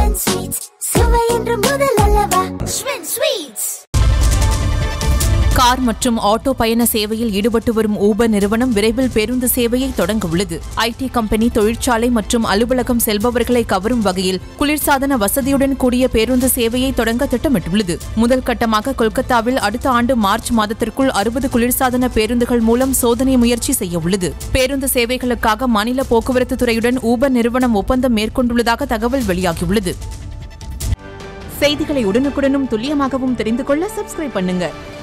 Schwinn Sweets. சுவை என்று முதல் அல்லவா Schwinn Sweets. கார் மற்றும் ஆட்டோ பயண சேவையில் ஈடுபட்டு வரும் ஊபர் நிறுவனம் விரைவில் பேருந்து சேவையை தொடங்க உள்ளது ஐடி கம்பெனி தொழிற்சாலை மற்றும் அலுவலகம் செல்பவர்களை கவரும் வகையில் குளிர்சாதன வசதியுடன் கூடிய பேருந்து சேவையை தொடங்க திட்டமிட்டுள்ளது முதல் கட்டமாக கொல்கத்தாவில் அடுத்த ஆண்டு மார்ச் மாதத்திற்குள் அறுபது குளிர்சாதன பேருந்துகள் மூலம் சோதனை முயற்சி செய்ய உள்ளது பேருந்து சேவைகளுக்காக மாநில போக்குவரத்து துறையுடன் ஊபர் நிறுவனம் ஒப்பந்தம் மேற்கொண்டுள்ளதாக தகவல் வெளியாகியுள்ளது செய்திகளை உடனுக்குடனும் துல்லியமாகவும் தெரிந்து கொள்ள சப்ஸ்கிரைப் பண்ணுங்க